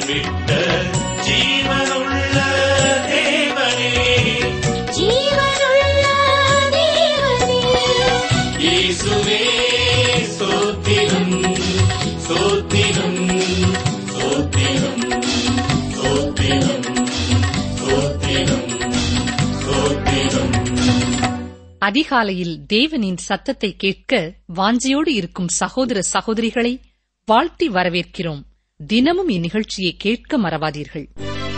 விட்ட ஜீவனுள்ள தேவனே ஜீவனுள்ள தேவனே இயேசுவே ஸ்தோத்திரம் ஸ்தோத்திரம் ஸ்தோத்திரம் ஸ்தோத்திரம் ஸ்தோத்திரம் ஸ்தோத்திரம் அதிகாலையில் தேவனின் சத்தத்தை கேட்க வாஞ்சியோடு இருக்கும் சகோதர சகோதரிகளை வாழ்த்தி வரவேற்கிறோம் தினமும் இந்நிகழ்ச்சியை கேட்க மறவாதீர்கள்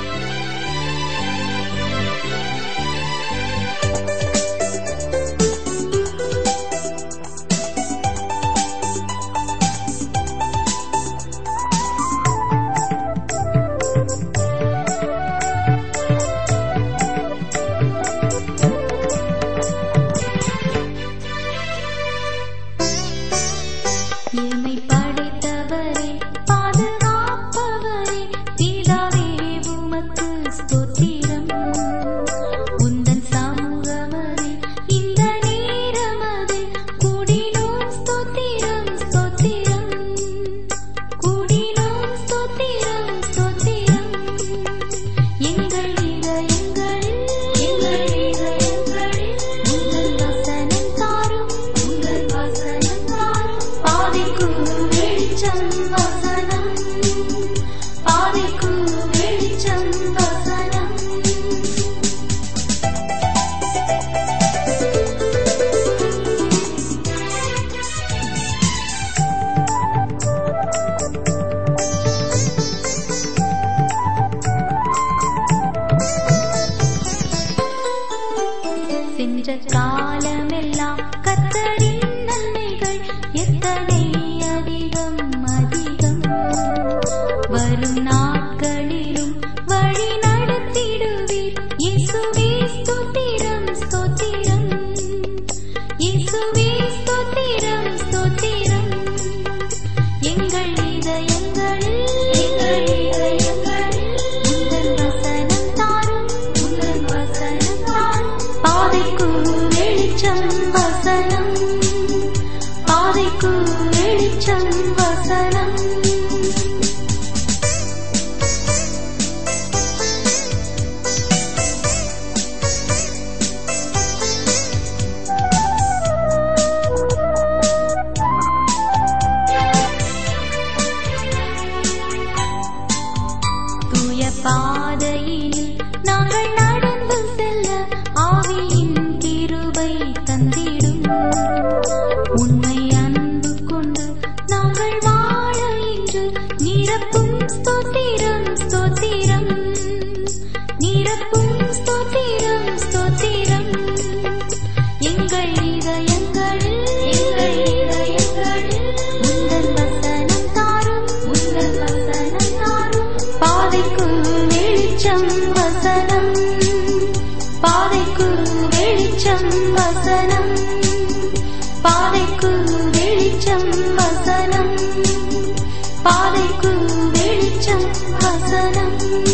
என்னை படைத்தவரே பாதுகாப்பவரே பிதாவே உமக்கு ஸ்தோத்திரம் உந்தன் சமூகமதே இந்த நேரமதே கூடினோம் ஸ்தோத்திரம் ஸ்தோத்திரம் கூடினோம் ஸ்தோத்திரம் ஸ்தோத்திரம் எங்கள் இதயங்களில் எங்கள் இதயங்களில் உங்கள் வசனம் தாரும் உங்கள் வசனம் தாரும் பாதைக்கு வெளிச்சம் வசனம் பாதைக்கு வெளிச்சம் வசனம் சென்ற காலமெல்லாம் கத்தரின் நன்மைகள் எத்தனை அதிகம் அதிகம் வரும் நாட்களிலும் வழி நடத்திடுவீர் இயேசுவே ஸ்தோத்திரம் ஸ்தோத்திரம் இயேசுவே ஸ்தோத்திரம் ஸ்தோத்திரம் எங்கள் இதயங்களில் எங்கள் இதயங்களில் உங்கள் வசனம் தாரும் உங்கள் வசனம் தாரும் பாதைக்கு வெளிச்சம் வசனம் பாதைக்கு வெளிச்சம் வசனம் தூய பாதையில் நாங்கள் நடந்து செல்ல ஆவியின் கிருபை தந்திடும் உண்மை அன்பு கொண்டு நாங்கள் வாழ இன்று நிரப்பும் ஸ்தோத்திரம் ஸ்தோத்திரம் நிரப்பும் ஸ்தோத்திரம் ஸ்தோத்திரம் எங்கள் இதயங்களில் எங்கள் இதயங்களில் உங்கள் வசனம் தாரும் உங்கள் வசனம் தாரும் பாதைக்கு வெளிச்சம் வசனம் பாதைக்கு வெளிச்சம் வசனம் பாதைக்கு வெளிச்சம் வசனம் பாதைக்கு வெளிச்சம் வசனம்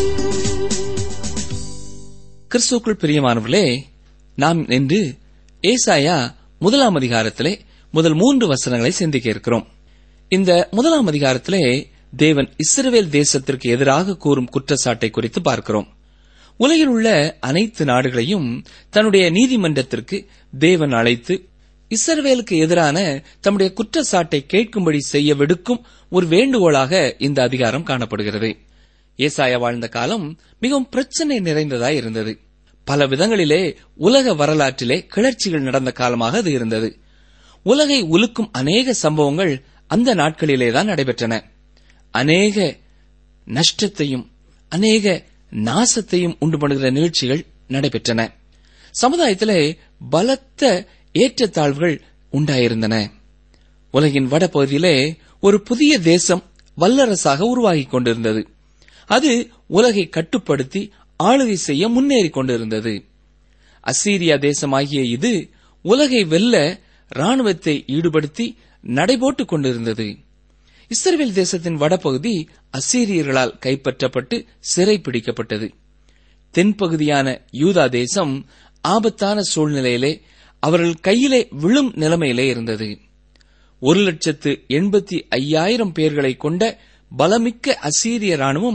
கிறிஸ்துக்குள் பிரியமானவர்களே நாம் இன்று ஏசாயா முதலாம் அதிகாரத்திலே முதல் மூன்று வசனங்களை சிந்திக்க இருக்கிறோம் இந்த முதலாம் அதிகாரத்திலே தேவன் இஸ்ரவேல் தேசத்திற்கு எதிராக கூறும் குற்றச்சாட்டை குறித்து பார்க்கிறோம் உலகில் உள்ள அனைத்து நாடுகளையும் தன்னுடைய நீதிமன்றத்திற்கு தேவன் அழைத்து இஸ்ரவேலுக்கு எதிரான தம்முடைய குற்றச்சாட்டை கேட்கும்படி செய்ய விடுக்கும் ஒரு வேண்டுகோளாக இந்த அதிகாரம் காணப்படுகிறது ஏசாயா வாழ்ந்த காலம் மிகவும் பிரச்சனை நிறைந்ததாய் இருந்தது பல விதங்களிலே உலக வரலாற்றிலே கிளர்ச்சிகள் நடந்த காலமாக அது இருந்தது உலகை உலுக்கும் அநேக சம்பவங்கள் அந்த நாட்களிலேதான் நடைபெற்றன அநேக நஷ்டத்தையும் அநேக நாசத்தையும் உண்டு பண்ணுகிற நிகழ்ச்சிகள் நடைபெற்றன சமுதாயத்திலே பலத்த ஏற்றத்தாழ்வுகள் உண்டாயிருந்தன உலகின் வடபகுதியிலே ஒரு புதிய தேசம் வல்லரசாக உருவாகிக் கொண்டிருந்தது அது உலகை கட்டுப்படுத்தி ஆளுகை செய்ய முன்னேறிக் கொண்டிருந்தது அசீரியா தேசமாகிய இது உலகை வெல்ல ராணுவத்தை ஈடுபடுத்தி நடைபோட்டுக் கொண்டிருந்தது இஸ்ரவேல் தேசத்தின் வடபகுதி அசீரியர்களால் கைப்பற்றப்பட்டு சிறை பிடிக்கப்பட்டது தென்பகுதியான யூதா தேசம் ஆபத்தான சூழ்நிலையிலே அவர்கள் கையிலே விழும் நிலைமையிலே இருந்தது ஒரு லட்சத்து எண்பத்தி ஐயாயிரம் பேர்களை கொண்ட பலமிக்க அசீரிய ராணுவம்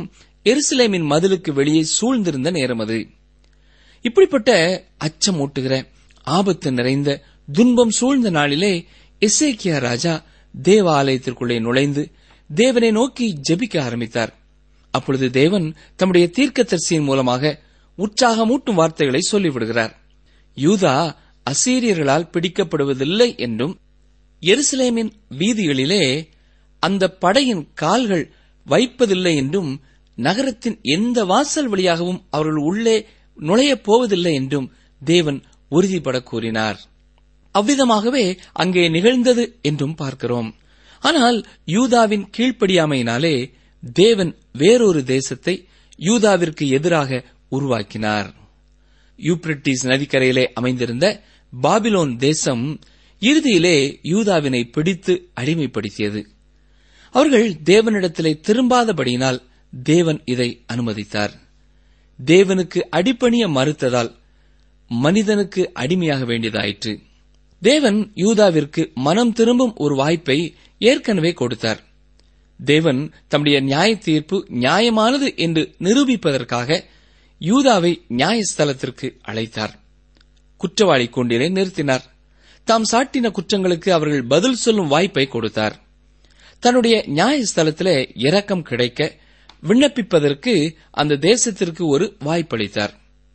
எருசலேமின் மதிலுக்கு வெளியே சூழ்ந்திருந்த நேரம் அது இப்படிப்பட்ட அச்சமூட்டுகிற ஆபத்து நிறைந்த துன்பம் சூழ்ந்த நாளிலே எசேக்கியா ராஜா தேவாலயத்திற்குள்ளே நுழைந்து தேவனை நோக்கி ஜெபிக்க ஆரம்பித்தார் அப்பொழுது தேவன் தம்முடைய தீர்க்கதரிசியின் மூலமாக உற்சாகமூட்டும் வார்த்தைகளை சொல்லிவிடுகிறார் யூதா அசீரியர்களால் பிடிக்கப்படுவதில்லை என்றும் எருசலேமின் வீதிகளிலே அந்த படையின் கால்கள் வைப்பதில்லை என்றும் நகரத்தின் எந்த வாசல் வழியாகவும் அவர்கள் உள்ளே நுழையப் போவதில்லை என்றும் தேவன் உறுதிபட கூறினார் அவ்விதமாகவே அங்கே நிகழ்ந்தது என்றும் பார்க்கிறோம் ஆனால் யூதாவின் கீழ்ப்படியாமையினாலே தேவன் வேறொரு தேசத்தை யூதாவிற்கு எதிராக உருவாக்கினார் யூப்ரட்டிஸ் நதிக்கரையிலே அமைந்திருந்த பாபிலோன் தேசம் இறுதியிலே யூதாவினை பிடித்து அடிமைப்படுத்தியது அவர்கள் தேவனிடத்திலே திரும்பாதபடியினால் தேவன் இதை அனுமதித்தார் தேவனுக்கு அடிப்பணிய மறுத்ததால் மனிதனுக்கு அடிமையாக வேண்டியதாயிற்று தேவன் யூதாவிற்கு மனம் திரும்பும் ஒரு வாய்ப்பை ஏற்கனவே கொடுத்தார் தேவன் தம்முடைய நியாய தீர்ப்பு நியாயமானது என்று நிரூபிப்பதற்காக யூதாவை நியாயஸ்தலத்திற்கு அழைத்தார் குற்றவாளி கூண்டிலே நிறுத்தினார் தாம் சாட்டின குற்றங்களுக்கு அவர்கள் பதில் சொல்லும் வாய்ப்பை கொடுத்தார் தன்னுடைய நியாயஸ்தலத்திலே இரக்கம் கிடைக்க விண்ணப்பிப்பதற்கு அந்த தேசத்திற்கு ஒரு வாய்ப்பளித்தார்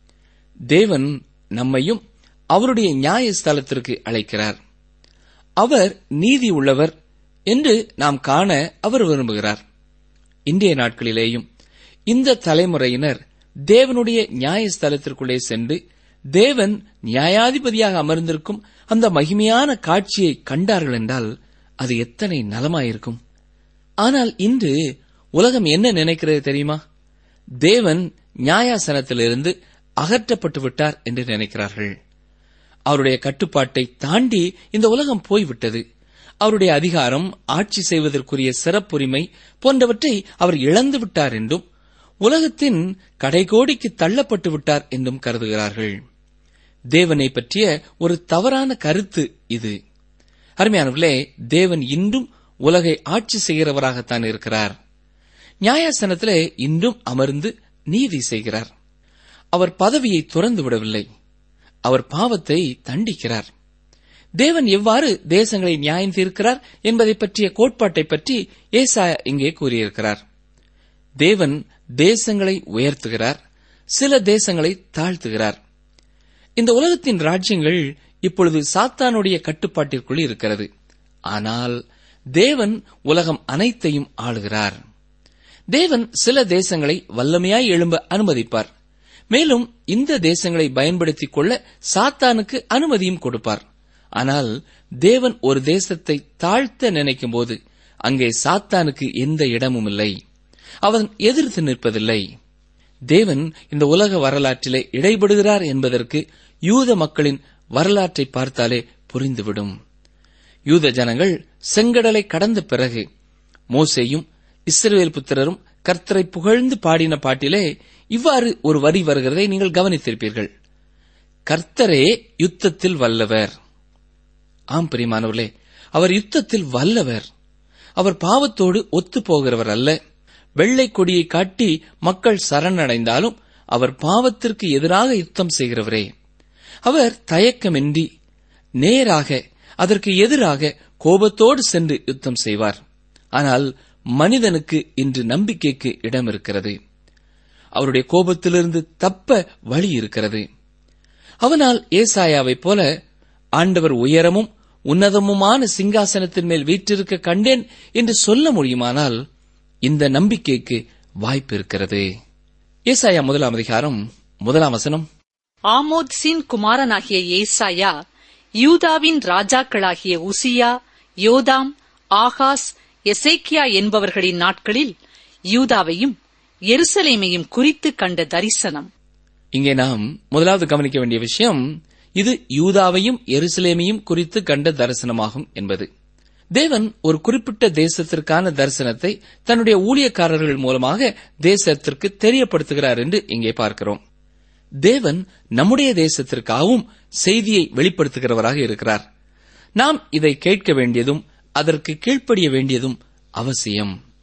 தேவன் நம்மையும் அவருடைய நியாயஸ்தலத்திற்கு அழைக்கிறார் அவர் நீதி உள்ளவர் என்று நாம் காண அவர் விரும்புகிறார் இன்றைய நாட்களிலேயும் இந்த தலைமுறையினர் தேவனுடைய நியாயஸ்தலத்திற்குள்ளே சென்று தேவன் நியாயாதிபதியாக அமர்ந்திருக்கும் அந்த மகிமையான காட்சியை கண்டார்கள் என்றால் அது எத்தனை நலமாயிருக்கும் ஆனால் இன்று உலகம் என்ன நினைக்கிறது தெரியுமா தேவன் நியாயாசனத்திலிருந்து அகற்றப்பட்டு விட்டார் என்று நினைக்கிறார்கள் அவருடைய கட்டுப்பாட்டை தாண்டி இந்த உலகம் போய்விட்டது அவருடைய அதிகாரம் ஆட்சி செய்வதற்குரிய சிறப்புரிமை போன்றவற்றை அவர் இழந்து விட்டார் என்றும் உலகத்தின் கடைகோடிக்கு தள்ளப்பட்டு விட்டார் என்றும் கருதுகிறார்கள் தேவனை பற்றிய ஒரு தவறான கருத்து இது அருமையானவர்களே தேவன் இன்றும் உலகை ஆட்சி செய்கிறவராகத்தான் இருக்கிறார் நியாயாசனத்திலே இன்றும் அமர்ந்து நீதி செய்கிறார் அவர் பதவியை துறந்து விடவில்லை அவர் பாவத்தை தண்டிக்கிறார் தேவன் எவ்வாறு தேசங்களை நியாயம் தீர்க்கிறார் என்பதை பற்றிய கோட்பாட்டை பற்றி ஏசா இங்கே கூறியிருக்கிறார் தேவன் தேசங்களை உயர்த்துகிறார் சில தேசங்களை தாழ்த்துகிறார் இந்த உலகத்தின் ராஜ்யங்கள் இப்பொழுது சாத்தானுடைய கட்டுப்பாட்டிற்குள் இருக்கிறது ஆனால் தேவன் உலகம் அனைத்தையும் ஆளுகிறார் தேவன் சில தேசங்களை வல்லமையாய் எழும்ப அனுமதிப்பார் மேலும் இந்த தேசங்களை பயன்படுத்திக் கொள்ள சாத்தானுக்கு அனுமதியும் கொடுப்பார் ஆனால் தேவன் ஒரு தேசத்தை தாழ்த்த நினைக்கும் போது அங்கே சாத்தானுக்கு எந்த இடமும் இல்லை அவன் எதிர்த்து நிற்பதில்லை தேவன் இந்த உலக வரலாற்றிலே இடைபடுகிறார் என்பதற்கு யூத மக்களின் வரலாற்றை பார்த்தாலே புரிந்துவிடும் யூத ஜனங்கள் செங்கடலை கடந்த பிறகு மோசேயும் இஸ்ரவேல் புத்திரரும் கர்த்தரை புகழ்ந்து பாடின பாட்டிலே இவ்வாறு ஒரு வரி வருகிறதை நீங்கள் கவனித்திருப்பீர்கள் கர்த்தரே யுத்தத்தில் வல்லவர் ஆம் பிரியமானவர்களே அவர் யுத்தத்தில் வல்லவர் அவர் பாவத்தோடு ஒத்து போகிறவர் அல்ல வெள்ளை கொடியை காட்டி மக்கள் சரணடைந்தாலும் அவர் பாவத்திற்கு எதிராக யுத்தம் செய்கிறவரே அவர் தயக்கமின்றி நேராக அதற்கு எதிராக கோபத்தோடு சென்று யுத்தம் செய்வார் ஆனால் மனிதனுக்கு இன்று நம்பிக்கைக்கு இடம் இருக்கிறது அவருடைய கோபத்திலிருந்து தப்ப வழி இருக்கிறது அவனால் ஏசாயாவைப் போல ஆண்டவர் உயரமும் உன்னதமுமான சிங்காசனத்தின் மேல் வீற்றிருக்க கண்டேன் என்று சொல்ல முடியுமானால் இந்த நம்பிக்கைக்கு வாய்ப்பு இருக்கிறது ஏசாயா முதலாம் அதிகாரம் முதலாம் வசனம் ஆமோத்சின் குமாரனாகிய ஏசாயா யூதாவின் ராஜாக்களாகிய உசியா யோதாம் ஆகாஸ் எசேக்கியா என்பவர்களின் நாட்களில் யூதாவையும் எருசலேமையும் குறித்து கண்ட தரிசனம் இங்கே நாம் முதலாவது கவனிக்க வேண்டிய விஷயம் இது யூதாவையும் எருசலேமையும் குறித்து கண்ட தரிசனமாகும் என்பது தேவன் ஒரு குறிப்பிட்ட தேசத்திற்கான தரிசனத்தை தன்னுடைய ஊழியக்காரர்கள் மூலமாக தேசத்திற்கு தெரியப்படுத்துகிறார் என்று இங்கே பார்க்கிறோம் தேவன் நம்முடைய தேசத்திற்காகவும் செய்தியை வெளிப்படுத்துகிறவராக இருக்கிறார் நாம் இதை கேட்க வேண்டியதும் அதற்கு கீழ்ப்படிய வேண்டியதும் அவசியம்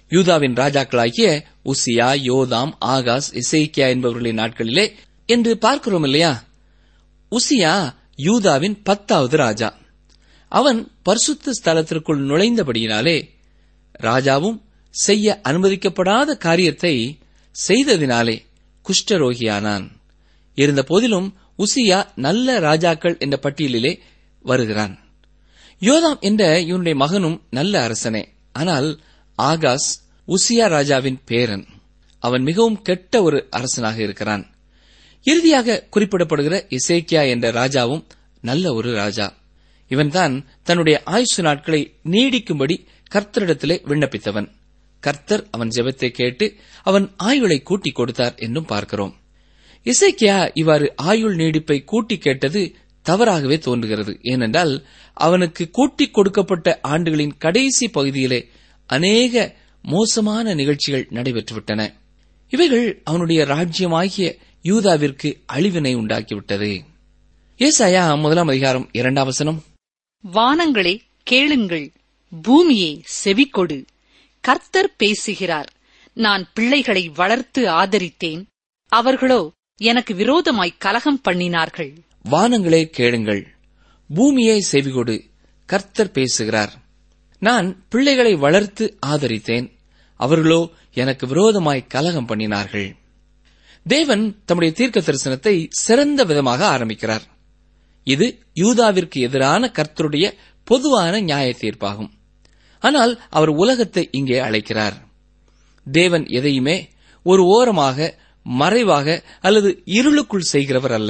யூதாவின் ராஜாக்களாகிய உசியா யோதாம் ஆகாஸ் இசைக்கியா என்பவர்களின் நாட்களிலே என்று பார்க்கிறோம் இல்லையா உசியா யூதாவின் பத்தாவது ராஜா அவன் பரிசுத்த ஸ்தலத்திற்குள் நுழைந்தபடியினாலே ராஜாவும் செய்ய அனுமதிக்கப்படாத காரியத்தை செய்ததினாலே குஷ்டரோகியானான் இருந்த போதிலும் உசியா நல்ல ராஜாக்கள் என்ற பட்டியலிலே வருகிறான் யோதாம் என்ற இவனுடைய மகனும் நல்ல அரசனே ஆனால் ஆகாஸ் உசியா ராஜாவின் பேரன் அவன் மிகவும் கெட்ட ஒரு அரசனாக இருக்கிறான் இறுதியாக குறிப்பிடப்படுகிற இசேக்கியா என்ற ராஜாவும் நல்ல ஒரு ராஜா இவன்தான் தன்னுடைய ஆயுசு நாட்களை நீடிக்கும்படி கர்த்தரிடத்திலே விண்ணப்பித்தவன் கர்த்தர் அவன் ஜெபத்தை கேட்டு அவன் ஆயுளை கூட்டிக் கொடுத்தார் என்றும் பார்க்கிறோம் இசைக்கியா இவ்வாறு ஆயுள் நீடிப்பை கூட்டி கேட்டது தவறாகவே தோன்றுகிறது ஏனென்றால் அவனுக்கு கூட்டிக் கொடுக்கப்பட்ட ஆண்டுகளின் கடைசி பகுதியிலே அநேக மோசமான நிகழ்ச்சிகள் நடைபெற்றுவிட்டன இவைகள் அவனுடைய ராஜ்யமாகிய யூதாவிற்கு அழிவினை உண்டாக்கிவிட்டது ஏசாயா முதலாம் அதிகாரம் இரண்டாம் வசனம் வானங்களே கேளுங்கள் பூமியே செவிக்கொடு கர்த்தர் பேசுகிறார் நான் பிள்ளைகளை வளர்த்து ஆதரித்தேன் அவர்களோ எனக்கு விரோதமாய் கலகம் பண்ணினார்கள் வானங்களே கேளுங்கள் பூமியை செவிகொடு கர்த்தர் பேசுகிறார் நான் பிள்ளைகளை வளர்த்து ஆதரித்தேன் அவர்களோ எனக்கு விரோதமாய் கலகம் பண்ணினார்கள் தேவன் தம்முடைய தீர்க்க தரிசனத்தை சிறந்த விதமாக ஆரம்பிக்கிறார் இது யூதாவிற்கு எதிரான கர்த்தருடைய பொதுவான நியாய தீர்ப்பாகும் ஆனால் அவர் உலகத்தை இங்கே அழைக்கிறார் தேவன் எதையுமே ஒரு ஓரமாக மறைவாக அல்லது இருளுக்குள் செய்கிறவர் அல்ல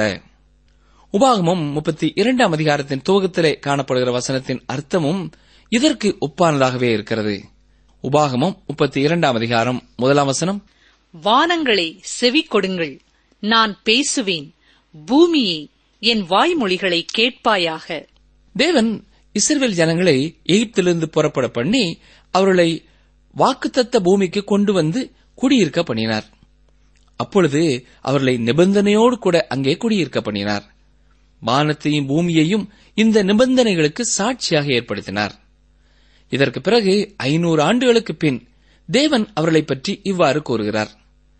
உபாகமம் முப்பத்தி இரண்டாம் அதிகாரத்தின் துவக்கத்திலே காணப்படுகிற வசனத்தின் அர்த்தமும் இதற்கு ஒப்பானதாகவே இருக்கிறது உபாகமம் முப்பத்தி இரண்டாம் அதிகாரம் முதலாம் வசனம் வானங்களே செவி கொடுங்கள் நான் பேசுவேன் பூமியே என் வாய்மொழிகளை கேட்பாயாக தேவன் இஸ்ரவேல் ஜனங்களை எகிப்திலிருந்து புறப்பட பண்ணி அவர்களை வாக்குத்தத்த பூமிக்கு கொண்டு வந்து குடியிருக்க பண்ணினார் அப்பொழுது அவர்களை நிபந்தனையோடு கூட அங்கே குடியிருக்க பண்ணினார் வானத்தையும் பூமியையும் இந்த நிபந்தனைகளுக்கு சாட்சியாக ஏற்படுத்தினார் இதற்கு பிறகு ஐநூறு ஆண்டுகளுக்கு பின் தேவன் அவர்களை பற்றி இவ்வாறு கூறுகிறார்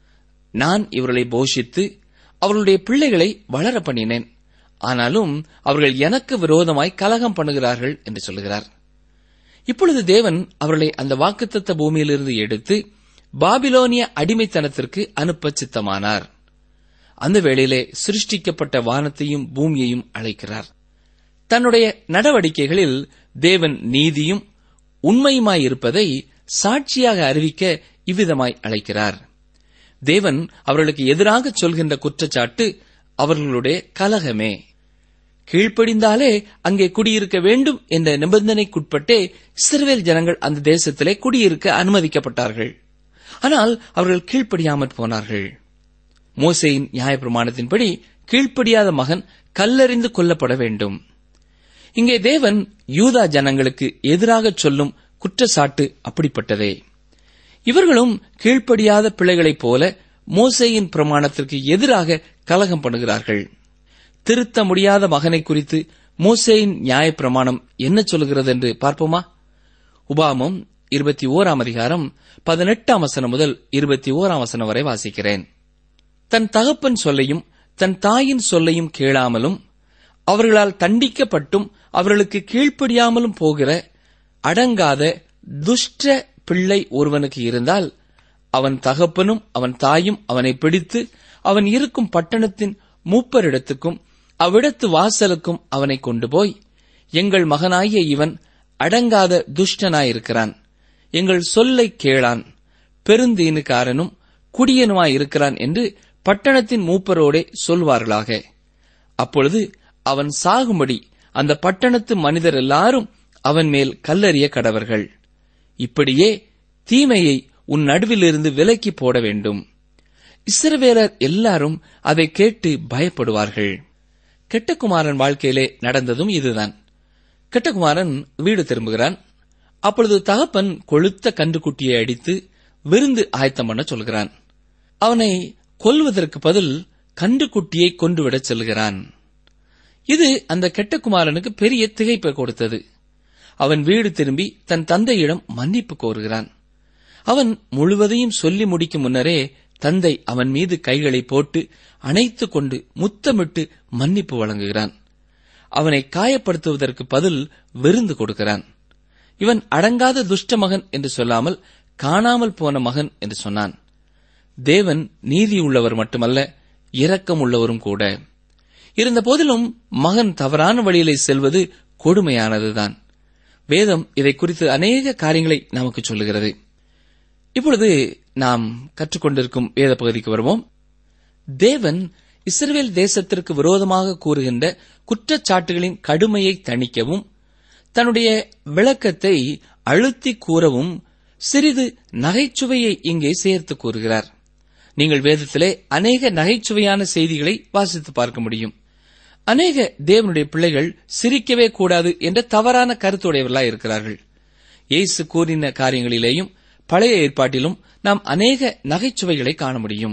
நான் இவர்களை போஷித்து அவர்களுடைய பிள்ளைகளை வளர பண்ணினேன் ஆனாலும் அவர்கள் எனக்கு விரோதமாய் கலகம் பண்ணுகிறார்கள் என்று சொல்கிறார் இப்பொழுது தேவன் அவர்களை அந்த வாக்குத்தத்த பூமியிலிருந்து எடுத்து பாபிலோனிய அடிமைத்தனத்திற்கு அனுப்ப சித்தமானார் அந்த வேளையிலே சிருஷ்டிக்கப்பட்ட வானத்தையும் பூமியையும் அழைக்கிறார் தன்னுடைய நடவடிக்கைகளில் தேவன் நீதியும் உண்மையுமாயிருப்பதை சாட்சியாக அறிவிக்க இவ்விதமாய் அழைக்கிறார் தேவன் அவர்களுக்கு எதிராக சொல்கின்ற குற்றச்சாட்டு அவர்களுடைய கலகமே கீழ்ப்படிந்தாலே அங்கே குடியிருக்க வேண்டும் என்ற நிபந்தனைக்குட்பட்டே இஸ்ரவேல் ஜனங்கள் அந்த தேசத்திலே குடியிருக்க அனுமதிக்கப்பட்டார்கள் ஆனால் அவர்கள் கீழ்ப்படியாமற் போனார்கள் மோசேயின் நியாயப்பிரமாணத்தின்படி கீழ்ப்படியாத மகன் கல்லறிந்து கொல்லப்பட வேண்டும் இங்கே தேவன் யூதா ஜனங்களுக்கு எதிராக சொல்லும் குற்றச்சாட்டு அப்படிப்பட்டதே இவர்களும் கீழ்ப்படியாத பிள்ளைகளைப் போல மோசேயின் பிரமாணத்திற்கு எதிராக கலகம் பண்ணுகிறார்கள் திருத்த முடியாத மகனை குறித்து மோசேயின் நியாயப்பிரமாணம் என்ன சொல்கிறது என்று பார்ப்போமா உபாமம் இருபத்தி ஓராம் அதிகாரம் பதினெட்டாம் வசனம் முதல் இருபத்தி ஓராம் வசனம் வரை வாசிக்கிறேன் தன் தகப்பன் சொல்லையும் தன் தாயின் சொல்லையும் கேளாமலும் அவர்களால் தண்டிக்கப்பட்டும் அவர்களுக்கு கீழ்ப்படியாமலும் போகிற அடங்காத துஷ்ட பிள்ளை ஒருவனுக்கு இருந்தால் அவன் தகப்பனும் அவன் தாயும் அவனை பிடித்து அவன் இருக்கும் பட்டணத்தின் மூப்பரிடத்துக்கும் அவ்விடத்து வாசலுக்கும் அவனை கொண்டு போய் எங்கள் மகனாகிய இவன் அடங்காத துஷ்டனாயிருக்கிறான் எங்கள் சொல்லை கேளான் பெருந்தீனுக்காரனும் குடியனுமாயிருக்கிறான் என்று பட்டணத்தின் மூப்பரோடே சொல்வார்களாக அப்பொழுது அவன் சாகும்படி அந்த பட்டணத்து மனிதர் எல்லாரும் அவன் மேல் கல்லறிய கடவர்கள் இப்படியே தீமையை உன் நடுவிலிருந்து விலக்கி போட வேண்டும் இஸ்ரவேலர் எல்லாரும் அதை கேட்டு பயப்படுவார்கள் கெட்டகுமாரன் வாழ்க்கையிலே நடந்ததும் இதுதான் கெட்டகுமாரன் வீடு திரும்புகிறான் அப்பொழுது தகப்பன் கொழுத்த கன்றுக்குட்டியை அடித்து விருந்து ஆயத்தம் பண்ண சொல்கிறான் அவனை கொல்வதற்கு பதில் கன்றுக்குட்டியை கொன்றுவிடச் செல்கிறான் இது அந்த கெட்டகுமாரனுக்கு பெரிய திகைப்பை கொடுத்தது அவன் வீடு திரும்பி தன் தந்தையிடம் மன்னிப்பு கோருகிறான் அவன் முழுவதையும் சொல்லி முடிக்கும் முன்னரே தந்தை அவன் மீது கைகளை போட்டு அணைத்துக் கொண்டு முத்தமிட்டு மன்னிப்பு வழங்குகிறான் அவனை காயப்படுத்துவதற்கு பதில் விருந்து கொடுக்கிறான் இவன் அடங்காத துஷ்ட மகன் என்று சொல்லாமல் காணாமல் போன மகன் என்று சொன்னான் தேவன் நீதி உள்ளவர் மட்டுமல்ல இரக்கம் உள்ளவரும் கூட இருந்த போதிலும் மகன் தவறான வழியிலே செல்வது கொடுமையானதுதான் வேதம் இதை குறித்து அநேக காரியங்களை நமக்கு சொல்லுகிறது இப்பொழுது நாம் கற்றுக்கொண்டிருக்கும் வேத பகுதிக்கு வருவோம் தேவன் இஸ்ரவேல் தேசத்திற்கு விரோதமாக கூறுகின்ற குற்றச்சாட்டுகளின் கடுமையை தணிக்கவும் தன்னுடைய விளக்கத்தை அழுத்தி கூறவும் சிறிது நகைச்சுவையை இங்கே சேர்த்து கூறுகிறார் நீங்கள் வேதத்திலே அநேக நகைச்சுவையான செய்திகளை வாசித்து பார்க்க முடியும் அநேக தேவனுடைய பிள்ளைகள் சிரிக்கவே கூடாது என்ற தவறான கருத்துடையவர்களாய் இருக்கிறார்கள் இயேசு கூறின காரியங்களிலேயும் பழைய ஏற்பாட்டிலும் நாம் அநேக நகைச்சுவைகளை காண முடியும்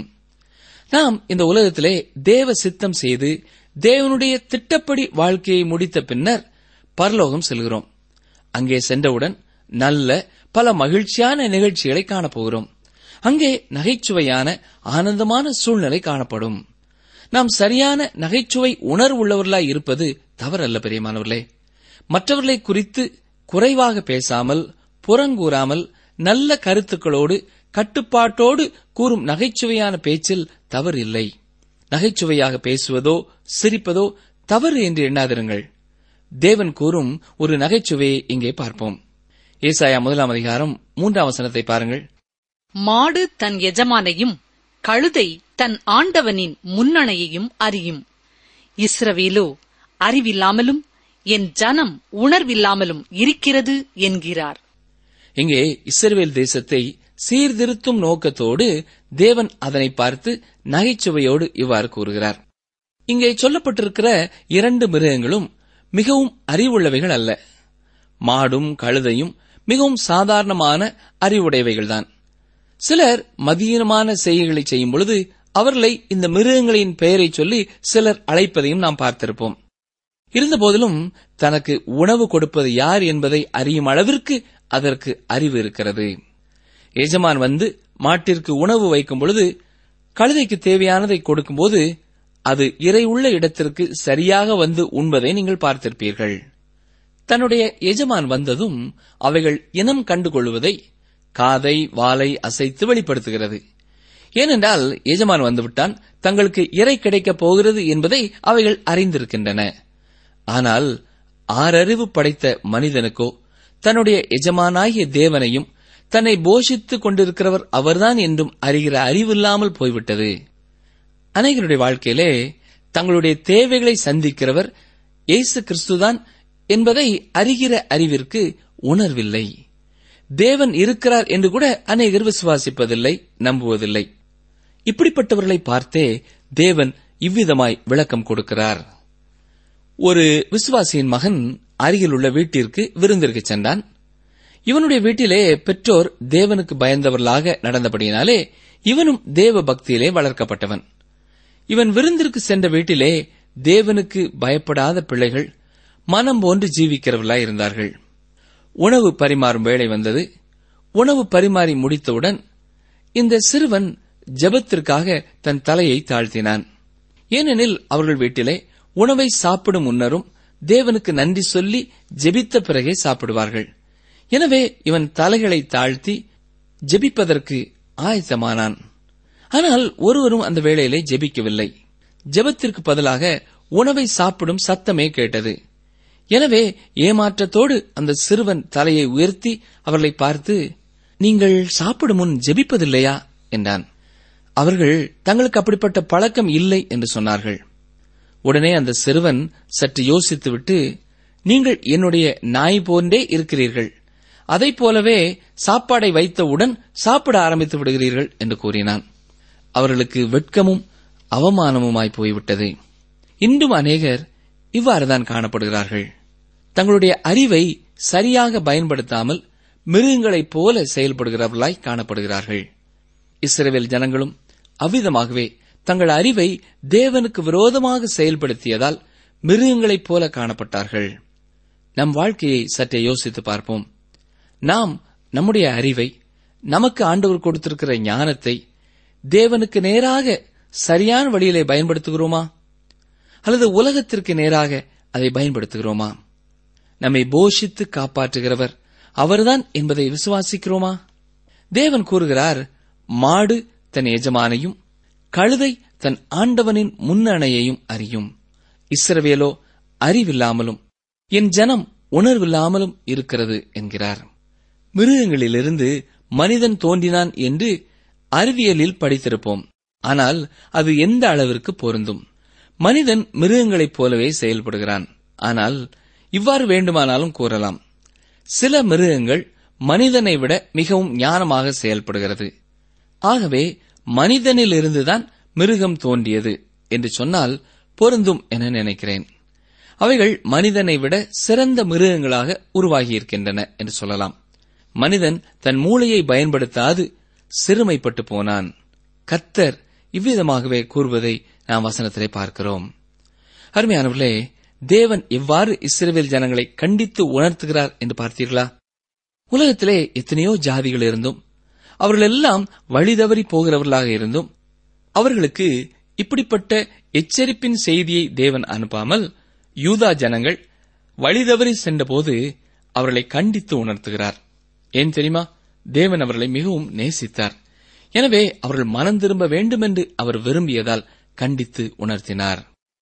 நாம் இந்த உலகத்திலே தேவ சித்தம் செய்து தேவனுடைய திட்டப்படி வாழ்க்கையை முடித்த பின்னர் பரலோகம் செல்கிறோம் அங்கே சென்றவுடன் நல்ல பல மகிழ்ச்சியான நிகழ்ச்சிகளை காணப்போகிறோம் அங்கே நகைச்சுவையான ஆனந்தமான சூழ்நிலை காணப்படும் நாம் சரியான நகைச்சுவை உணர்வுள்ளவர்களாய் இருப்பது தவறல்ல பெரியமானவர்களே மற்றவர்களை குறித்து குறைவாக பேசாமல் புறங்கூறாமல் நல்ல கருத்துக்களோடு கட்டுப்பாட்டோடு கூறும் நகைச்சுவையான பேச்சில் தவறு இல்லை நகைச்சுவையாக பேசுவதோ சிரிப்பதோ தவறு என்று எண்ணாதிருங்கள் தேவன் கூறும் ஒரு நகைச்சுவையை இங்கே பார்ப்போம் ஏசாயா முதலாம் அதிகாரம் மூன்றாம் வசனத்தை பாருங்கள் மாடு தன் எஜமானையும் கழுதை தன் ஆண்டவனின் முன்னணையையும் அறியும் இஸ்ரவேலோ அறிவில்லாமலும் என் ஜனம் உணர்வில்லாமலும் இருக்கிறது என்கிறார் இங்கே இஸ்ரவேல் தேசத்தை சீர்திருத்தும் நோக்கத்தோடு தேவன் அதனை பார்த்து நகைச்சுவையோடு இவ்வாறு கூறுகிறார் இங்கே சொல்லப்பட்டிருக்கிற இரண்டு மிருகங்களும் மிகவும் அறிவுள்ளவைகள் அல்ல மாடும் கழுதையும் மிகவும் சாதாரணமான அறிவுடையவைகள்தான் சிலர் மதியீனமான செய்கைகளை செய்யும் பொழுது அவர்களை இந்த மிருகங்களின் பெயரை சொல்லி சிலர் அழைப்பதையும் நாம் பார்த்திருப்போம் இருந்தபோதிலும் தனக்கு உணவு கொடுப்பது யார் என்பதை அறியும் அளவிற்கு அதற்கு அறிவு இருக்கிறது எஜமான் வந்து மாட்டிற்கு உணவு வைக்கும் பொழுது கழுதைக்கு தேவையானதை கொடுக்கும்போது அது இறை உள்ள இடத்திற்கு சரியாக வந்து உண்பதை நீங்கள் பார்த்திருப்பீர்கள் தன்னுடைய எஜமான் வந்ததும் அவைகள் இனம் கண்டுகொள்வதை காதை வாலை அசைத்து வெளிப்படுத்துகிறது ஏனென்றால் எஜமான் வந்துவிட்டான் தங்களுக்கு இறை கிடைக்கப் போகிறது என்பதை அவைகள் அறிந்திருக்கின்றன ஆனால் ஆறறிவு படைத்த மனிதனுக்கோ தன்னுடைய எஜமானாகிய தேவனையும் தன்னை போஷித்துக் கொண்டிருக்கிறவர் அவர்தான் என்றும் அறிகிற அறிவில்லாமல் போய்விட்டது அநேகருடைய வாழ்க்கையிலே தங்களுடைய தேவைகளை சந்திக்கிறவர் இயேசு கிறிஸ்துதான் என்பதை அறிகிற அறிவிற்கு உணர்வில்லை தேவன் இருக்கிறார் என்று கூட அநேகர் விசுவாசிப்பதில்லை நம்புவதில்லை இப்படிப்பட்டவர்களை பார்த்தே தேவன் இவ்விதமாய் விளக்கம் கொடுக்கிறார் ஒரு விசுவாசியின் மகன் அருகிலுள்ள வீட்டிற்கு விருந்திற்கு சென்றான் இவனுடைய வீட்டிலே பெற்றோர் தேவனுக்கு பயந்தவர்களாக நடந்தபடியினாலே இவனும் தேவ பக்தியிலே வளர்க்கப்பட்டவன் இவன் விருந்திற்கு சென்ற வீட்டிலே தேவனுக்கு பயப்படாத பிள்ளைகள் மனம் போன்று ஜீவிக்கிறவர்களாய் இருந்தார்கள் உணவு பரிமாறும் வேளை வந்தது உணவு பரிமாறி முடித்தவுடன் இந்த சிறுவன் ஜெபத்திற்காக தன் தலையை தாழ்த்தினான் ஏனெனில் அவர்கள் வீட்டிலே உணவை சாப்பிடும் முன்னரும் தேவனுக்கு நன்றி சொல்லி ஜெபித்த பிறகே சாப்பிடுவார்கள் எனவே இவன் தலைகளை தாழ்த்தி ஜெபிப்பதற்கு ஆயத்தமானான் ஆனால் ஒருவரும் அந்த வேளையிலே ஜெபிக்கவில்லை ஜெபத்திற்கு பதிலாக உணவை சாப்பிடும் சத்தமே கேட்டது எனவே ஏமாற்றத்தோடு அந்த சிறுவன் தலையை உயர்த்தி அவர்களை பார்த்து நீங்கள் சாப்பிடும் முன் ஜெபிப்பதில்லையா என்றான் அவர்கள் தங்களுக்கு அப்படிப்பட்ட பழக்கம் இல்லை என்று சொன்னார்கள் உடனே அந்த சிறுவன் சற்று யோசித்துவிட்டு நீங்கள் என்னுடைய நாய் போன்றே இருக்கிறீர்கள் அதைப் போலவே சாப்பாடை வைத்தவுடன் சாப்பிட ஆரம்பித்து விடுகிறீர்கள் என்று கூறினான் அவர்களுக்கு வெட்கமும் அவமானமுமாய் போய்விட்டது இன்றும் அநேகர் இவ்வாறுதான் காணப்படுகிறார்கள் தங்களுடைய அறிவை சரியாக பயன்படுத்தாமல் மிருகங்களைப் போல செயல்படுகிறவர்களாய் காணப்படுகிறார்கள் இஸ்ரவேல் ஜனங்களும் அவ்விதமாகவே தங்கள் அறிவை தேவனுக்கு விரோதமாக செயல்படுத்தியதால் மிருகங்களைப் போல காணப்பட்டார்கள் நம் வாழ்க்கையை சற்றே யோசித்து பார்ப்போம் நாம் நம்முடைய அறிவை நமக்கு ஆண்டவர் கொடுத்திருக்கிற ஞானத்தை தேவனுக்கு நேராக சரியான வழியிலே பயன்படுத்துகிறோமா அல்லது உலகத்திற்கு நேராக அதை பயன்படுத்துகிறோமா நம்மை போஷித்து காப்பாற்றுகிறவர் அவர்தான் என்பதை விசுவாசிக்கிறோமா தேவன் கூறுகிறார் மாடு தன் எஜமானையும் கழுதை தன் ஆண்டவனின் முன்னணையையும் அறியும் இஸ்ரவேலோ அறிவில்லாமலும் என் ஜனம் உணர்வில்லாமலும் இருக்கிறது என்கிறார் மிருகங்களிலிருந்து மனிதன் தோன்றினான் என்று அறிவியலில் படித்திருப்போம் ஆனால் அது எந்த அளவிற்கு பொருந்தும் மனிதன் மிருகங்களைப் போலவே செயல்படுகிறான் ஆனால் இவ்வாறு வேண்டுமானாலும் கூறலாம் சில மிருகங்கள் மனிதனை விட மிகவும் ஞானமாக செயல்படுகிறது ஆகவே மனிதனிலிருந்துதான் மிருகம் தோன்றியது என்று சொன்னால் பொருந்தும் என நினைக்கிறேன் அவைகள் மனிதனை விட சிறந்த மிருகங்களாக உருவாகியிருக்கின்றன என்று சொல்லலாம் மனிதன் தன் மூளையை பயன்படுத்தாது சிறுமைப்பட்டு போனான் கர்த்தர் இவ்விதமாகவே கூறுவதை நாம் வசனத்திலே பார்க்கிறோம் அருமையானவர்களே தேவன் எவ்வாறு இஸ்ரவேல் ஜனங்களை கண்டித்து உணர்த்துகிறார் என்று பார்த்தீர்களா உலகத்திலே எத்தனையோ ஜாதிகள் இருந்தும் அவர்கள் எல்லாம் வழிதவறி போகிறவர்களாக இருந்தும் அவர்களுக்கு இப்படிப்பட்ட எச்சரிப்பின் செய்தியை தேவன் அனுப்பாமல் யூதா ஜனங்கள் வழிதவறி சென்றபோது அவர்களை கண்டித்து உணர்த்துகிறார் ஏன் தெரியுமா தேவன் அவர்களை மிகவும் நேசித்தார் எனவே அவர்கள் மனம் திரும்ப வேண்டும் என்று அவர் விரும்பியதால் கண்டித்து உணர்த்தினார்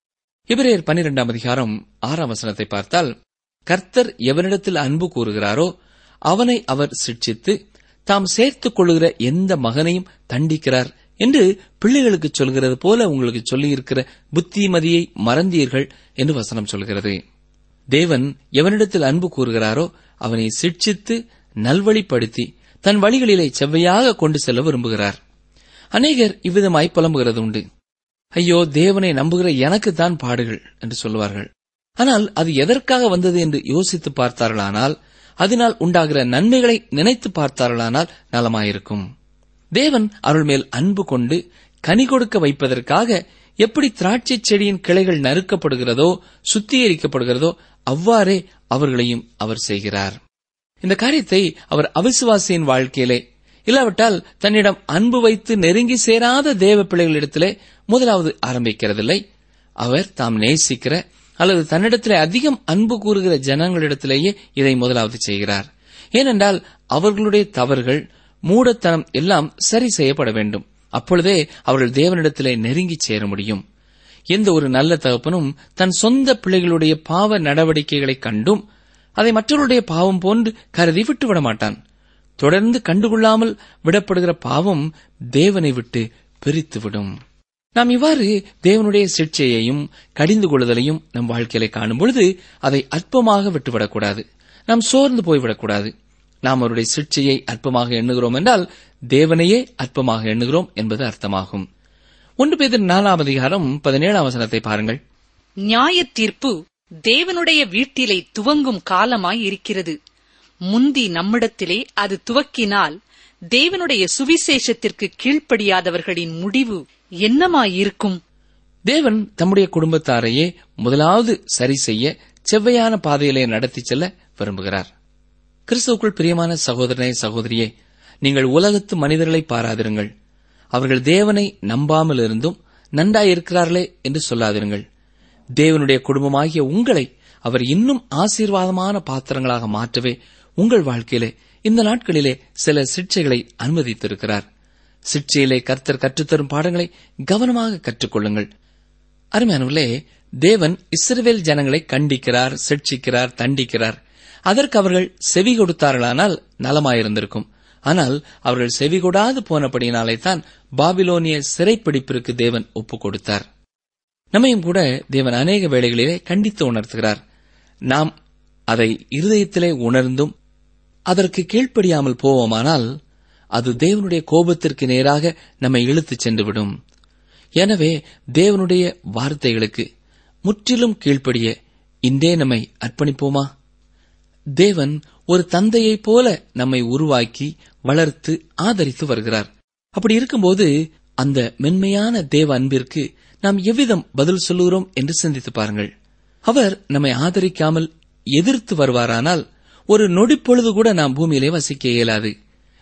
இவரேர் பனிரெண்டாம் அதிகாரம் ஆறாம் வசனத்தை பார்த்தால் கர்த்தர் எவனிடத்தில் அன்பு கூறுகிறாரோ அவனை அவர் சிட்சித்து தாம் சேர்த்துக் கொள்ளுகிற எந்த மகனையும் தண்டிக்கிறார் என்று பிள்ளைகளுக்கு சொல்கிறது போல உங்களுக்கு சொல்லியிருக்கிற புத்திமதியை மறந்தீர்கள் என்று வசனம் சொல்கிறது தேவன் எவனிடத்தில் அன்பு கூறுகிறாரோ அவனை சிட்சித்து நல்வழிப்படுத்தி தன் வழிகளிலே செவ்வையாக கொண்டு செல்ல விரும்புகிறார் அநேகர் இவ்விதமாய் புலம்புகிறது உண்டு ஐயோ தேவனை நம்புகிற எனக்குத்தான் பாடுகள் என்று சொல்லுவார்கள் ஆனால் அது எதற்காக வந்தது என்று யோசித்து பார்த்தார்களானால் அதனால் உண்டாகிற நன்மைகளை நினைத்து பார்த்தார்களானால் நலமாயிருக்கும் தேவன் அவர்கள் மேல் அன்பு கொண்டு கனி கொடுக்க வைப்பதற்காக எப்படி திராட்சை செடியின் கிளைகள் நறுக்கப்படுகிறதோ சுத்திகரிக்கப்படுகிறதோ அவ்வாறே அவர்களையும் அவர் செய்கிறார் இந்த காரியத்தை அவர் அவிசுவாசியின் வாழ்க்கையிலே இல்லாவிட்டால் தன்னிடம் அன்பு வைத்து நெருங்கி சேராத தேவ பிள்ளைகளிடத்திலே முதலாவது ஆரம்பிக்கிறதில்லை அவர் தாம் நேசிக்கிற அல்லது தன்னிடத்திலே அதிகம் அன்பு கூறுகிற ஜனங்களிடத்திலேயே இதை முதலாவது செய்கிறார் ஏனென்றால் அவர்களுடைய தவறுகள் மூடத்தனம் எல்லாம் சரி செய்யப்பட வேண்டும் அப்பொழுதே அவர்கள் தேவனிடத்திலே நெருங்கி சேர முடியும் எந்த ஒரு நல்ல தகப்பனும் தன் சொந்த பிள்ளைகளுடைய பாவ நடவடிக்கைகளை கண்டும் அதை மற்றவருடைய பாவம் போன்று கருதி விட்டுவிட மாட்டான் தொடர்ந்து கண்டுகொள்ளாமல் விடப்படுகிற பாவம் தேவனை விட்டு பிரித்துவிடும் நாம் இவ்வாறு தேவனுடைய சிக்ஷையையும் கடிந்து கொள்ளுதலையும் நம் வாழ்க்கையில காணும் பொழுது அதை அற்பமாக விட்டுவிடக்கூடாது நாம் சோர்ந்து போய்விடக்கூடாது நாம் அவருடைய சிக்ஷையை அற்பமாக எண்ணுகிறோம் என்றால் தேவனையே அற்பமாக எண்ணுகிறோம் என்பது அர்த்தமாகும் ஒன்று பேர் நாலாம் அதிகாரம் பதினேழாம் வசனத்தை பாருங்கள் நியாயத் தீர்ப்பு தேவனுடைய வீட்டிலே துவங்கும் காலமாய் இருக்கிறது முந்தி நம்மிடத்திலே அது துவக்கினால் தேவனுடைய சுவிசேஷத்திற்கு கீழ்ப்படியாதவர்களின் முடிவு என்னமாயிருக்கும் தேவன் தம்முடைய குடும்பத்தாரையே முதலாவது சரி செய்ய செவ்வையான பாதையிலே நடத்திச் செல்ல விரும்புகிறார் கிறிஸ்துவுக்குள் பிரியமான சகோதரனே சகோதரியே நீங்கள் உலகத்து மனிதர்களை பாராதிருங்கள் அவர்கள் தேவனை நம்பாமல் இருந்தும் நன்றாயிருக்கிறார்களே என்று சொல்லாதிருங்கள் தேவனுடைய குடும்பமாகிய உங்களை அவர் இன்னும் ஆசீர்வாதமான பாத்திரங்களாக மாற்றவே உங்கள் வாழ்க்கையிலே இந்த நாட்களிலே சில சிக்ஷைகளை அனுமதித்திருக்கிறார் சிக்ஷையிலே கர்த்தர் கற்றுத்தரும் பாடங்களை கவனமாக கற்றுக்கொள்ளுங்கள் அருமையானவர்களே தேவன் இஸ்ரவேல் ஜனங்களை கண்டிக்கிறார் சிக்ஷிக்கிறார் தண்டிக்கிறார் அதற்கு அவர்கள் செவி கொடுத்தார்களானால் நலமாயிருந்திருக்கும் ஆனால் அவர்கள் செவி கொடாது போனபடியினாலே தான் பாபிலோனிய சிறைப்பிடிப்பிற்கு தேவன் ஒப்புக் கொடுத்தார் நம்மையும் கூட தேவன் அநேக வேளைகளிலே கண்டித்து உணர்த்துகிறார் நாம் அதை இருதயத்திலே உணர்ந்தும் அதற்கு கீழ்ப்படியாமல் போவோமானால் அது தேவனுடைய கோபத்திற்கு நேராக நம்மை இழுத்துச் சென்றுவிடும் எனவே தேவனுடைய வார்த்தைகளுக்கு முற்றிலும் கீழ்ப்படிய இன்றே நம்மை அர்ப்பணிப்போமா தேவன் ஒரு தந்தையைப் போல நம்மை உருவாக்கி வளர்த்து ஆதரித்து வருகிறார் அப்படி இருக்கும்போது அந்த மென்மையான தேவ அன்பிற்கு நாம் எவ்விதம் பதில் சொல்லுகிறோம் என்று சிந்தித்து பாருங்கள் அவர் நம்மை ஆதரிக்காமல் எதிர்த்து வருவாரானால் ஒரு நொடிப்பொழுது கூட நாம் பூமியிலே வசிக்க இயலாது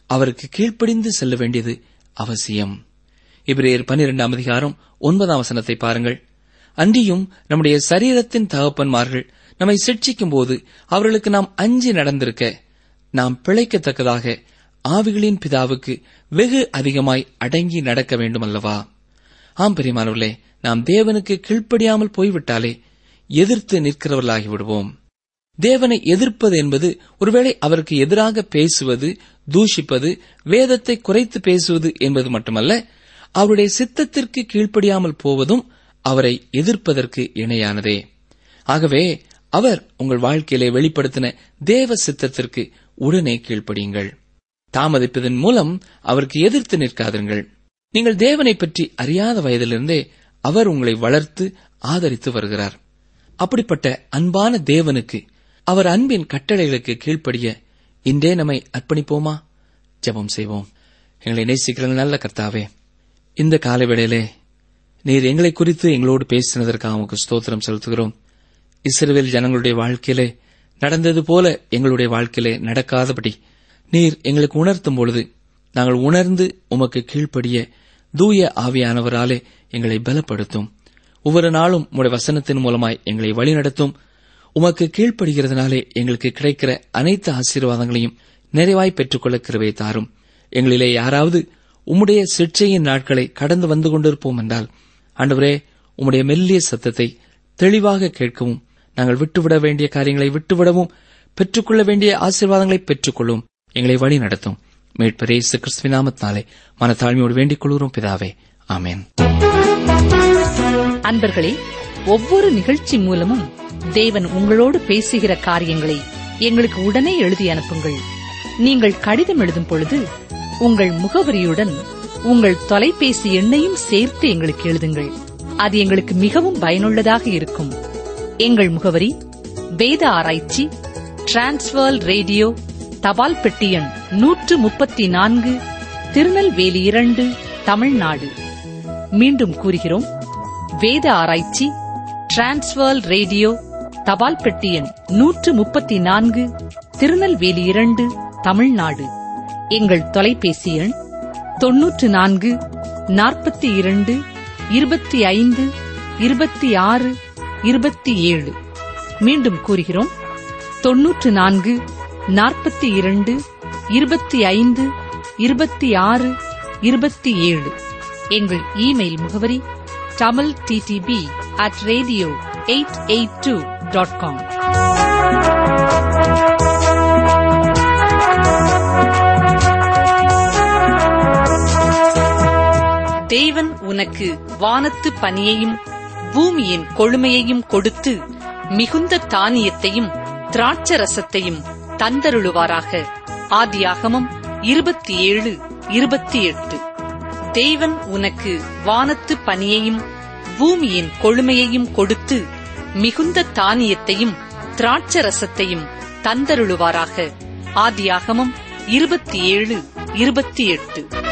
அவருக்கு கீழ்ப்படிந்து செல்ல வேண்டியது அவசியம் இப்ரேயர் பனிரெண்டாம் அதிகாரம் ஒன்பதாம் வசனத்தை பாருங்கள் அன்றியும் நம்முடைய சரீரத்தின் தகப்பன்மார்கள் நம்மை சிட்சிக்கும் போது அவர்களுக்கு நாம் அஞ்சி நடந்திருக்க நாம் பிழைக்கத்தக்கதாக ஆவிகளின் பிதாவுக்கு வெகு அதிகமாய் அடங்கி நடக்க வேண்டும் அல்லவா ஆம் பெரியமானவர்களே நாம் தேவனுக்கு கீழ்ப்படியாமல் போய்விட்டாலே எதிர்த்து நிற்கிறவர்களாகி விடுவோம் தேவனை எதிர்ப்பது என்பது ஒருவேளை அவருக்கு எதிராக பேசுவது தூஷிப்பது வேதத்தை குறைத்து பேசுவது என்பது மட்டுமல்ல அவருடைய சித்தத்திற்கு கீழ்ப்படியாமல் போவதும் அவரை எதிர்ப்பதற்கு இணையானதே ஆகவே அவர் உங்கள் வாழ்க்கையிலே வெளிப்படுத்தின தேவ சித்தத்திற்கு உடனே கீழ்ப்படியுங்கள் தாமதிப்பதன் மூலம் அவருக்கு எதிர்த்து நிற்காதுங்கள் நீங்கள் தேவனை பற்றி அறியாத வயதிலிருந்தே அவர் உங்களை வளர்த்து ஆதரித்து வருகிறார் அப்படிப்பட்ட அன்பான தேவனுக்கு அவர் அன்பின் கட்டளைகளுக்கு கீழ்ப்படிய இன்றே நம்மை அர்ப்பணிப்போமா ஜெபம் செய்வோம் எங்களை நேசிக்கிற நல்ல கர்த்தாவே இந்த காலவேளையிலே நீர் எங்களை குறித்து எங்களோடு பேசினதற்காக உமக்கு ஸ்தோத்திரம் செலுத்துகிறோம் இஸ்ரவேல் ஜனங்களுடைய வாழ்க்கையிலே நடந்தது போல எங்களுடைய வாழ்க்கையிலே நடக்காதபடி நீர் எங்களுக்கு உணர்த்தும் பொழுது நாங்கள் உணர்ந்து உமக்கு கீழ்ப்படிய தூய ஆவியானவராலே எங்களை பலப்படுத்தும் ஒவ்வொரு நாளும் உம்முடைய வசனத்தின் மூலமாய் எங்களை வழிநடத்தும் உமக்கு கீழ்ப்படுகிறதுனாலே எங்களுக்கு கிடைக்கிற அனைத்து ஆசீர்வாதங்களையும் நிறைவாய் பெற்றுக்கொள்ள கிருபை தாரும் எங்களிலே யாராவது உம்முடைய சிற்சையின் நாட்களை கடந்து வந்து கொண்டிருப்போம் என்றால் ஆண்டவரே உம்முடைய மெல்லிய சத்தத்தை தெளிவாக கேட்கவும் நாங்கள் விட்டுவிட வேண்டிய காரியங்களை விட்டுவிடவும் பெற்றுக்கொள்ள வேண்டிய ஆசீர்வாதங்களை பெற்றுக்கொள்ளும் எங்களை வழி நடத்தும் மீட்பரே இயேசு கிறிஸ்துவின் நாமத்தினாலே மனத்தாழ்மையோடு வேண்டிக் கொள்கிறோம் பிதாவே ஆமென் அன்பர்களே ஒவ்வொரு நிகழ்ச்சி மூலமும் தேவன் உங்களோடு பேசுகிற காரியங்களை எங்களுக்கு உடனே எழுதி அனுப்புங்கள் நீங்கள் கடிதம் எழுதும் பொழுது உங்கள் முகவரியுடன் உங்கள் தொலைபேசி எண்ணையும் சேர்த்து எங்களுக்கு எழுதுங்கள் அது எங்களுக்கு மிகவும் பயனுள்ளதாக இருக்கும் எங்கள் முகவரி வேத ஆராய்ச்சி டிரான்ஸ்வர் ரேடியோ தபால் பெட்டி எண் நூற்று முப்பத்தி நான்கு திருநெல்வேலி இரண்டு தமிழ்நாடு மீண்டும் கூறுகிறோம் வேத ஆராய்ச்சி டிரான்ஸ்வர் ரேடியோ தபால் பெட்டி எண் நூற்று முப்பத்தி நான்கு திருநெல்வேலி இரண்டு தமிழ்நாடு எங்கள் தொலைபேசி எண் தொன்னூற்று நான்கு நாற்பத்தி இரண்டு இருபத்தி ஐந்து இருபத்தி ஆறு இருபத்தி ஏழு மீண்டும் கூறுகிறோம் தொன்னூற்று நான்கு நாற்பத்தி இரண்டு இருபத்தி ஐந்து இருபத்தி ஆறு இருபத்தி ஏழு எங்கள் இமெயில் முகவரி Tamil T D P at radio eight eight two dot com தேவன் உனக்கு வானத்து பனியையும் பூமியின் கொழுமையையும் கொடுத்து மிகுந்த தானியத்தையும் திராட்சரசத்தையும் தந்தருளுவாராக ஆதியாகமம் இருபத்தி ஏழு இருபத்தி எட்டு தேவன் உனக்கு வானத்து பனியையும் பூமியின் கொழுமையையும் கொடுத்து மிகுந்த தானியத்தையும் திராட்சரசத்தையும் தந்தருளுவாராக ஆதியாகமம் இருபத்தி ஏழு இருபத்தி எட்டு